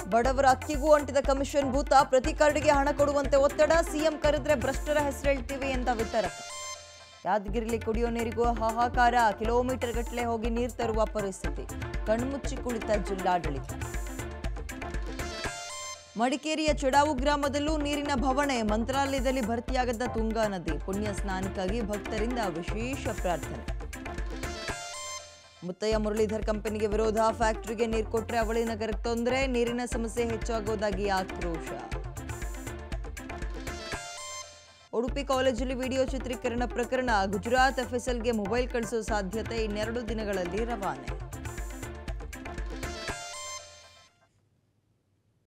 ಬಡವರ ಅಕ್ಕಿಗೂ ಅಂಟಿದ ಕಮಿಷನ್ ಭೂತ ಪ್ರತಿ ಕಾರ್ಡ್ಗೆ ಹಣ ಕೊಡುವಂತೆ ಒತ್ತಡ ಸಿಎಂ ಕರೆದ್ರೆ ಭ್ರಷ್ಟರ ಹೆಸರೇಳ್ತೀವಿ ಎಂದ ವಿತರಕ ಯಾದಗಿರಿಲಿ ಕುಡಿಯೋ ನೀರಿಗೂ ಹಾಹಾಕಾರ ಕಿಲೋಮೀಟರ್ ಗಟ್ಟಲೆ ಹೋಗಿ ನೀರು ತರುವ ಪರಿಸ್ಥಿತಿ ಕಣ್ಮುಚ್ಚಿ ಕುಳಿತ ಜಿಲ್ಲಾಡಳಿತ ಮಡಿಕೇರಿಯ ಚಡಾವು ಗ್ರಾಮದಲ್ಲೂ ನೀರಿನ ಭವಣೆ ಮಂತ್ರಾಲಯದಲ್ಲಿ ಭರ್ತಿಯಾಗದ ತುಂಗಾ ನದಿ ಪುಣ್ಯ ಸ್ನಾನಕ್ಕಾಗಿ ಭಕ್ತರಿಂದ ವಿಶೇಷ ಪ್ರಾರ್ಥನೆ ಮುತ್ತಯ್ಯ ಮುರಳೀಧರ್ ಕಂಪನಿಗೆ ವಿರೋಧ ಫ್ಯಾಕ್ಟರಿಗೆ ನೀರು ಕೊಟ್ರೆ ಅವಳಿ ನಗರಕ್ಕೆ ತೊಂದರೆ ನೀರಿನ ಸಮಸ್ಯೆ ಹೆಚ್ಚಾಗೋದಾಗಿ ಆಕ್ರೋಶ ಉಡುಪಿ ಕಾಲೇಜಲ್ಲಿ ವಿಡಿಯೋ ಚಿತ್ರೀಕರಣ ಪ್ರಕರಣ ಗುಜರಾತ್ ಎಫ್ಎಸ್ಎಲ್ಗೆ ಮೊಬೈಲ್ ಕಳಿಸೋ ಸಾಧ್ಯತೆ ಇನ್ನೆರಡು ದಿನಗಳಲ್ಲಿ ರವಾನೆ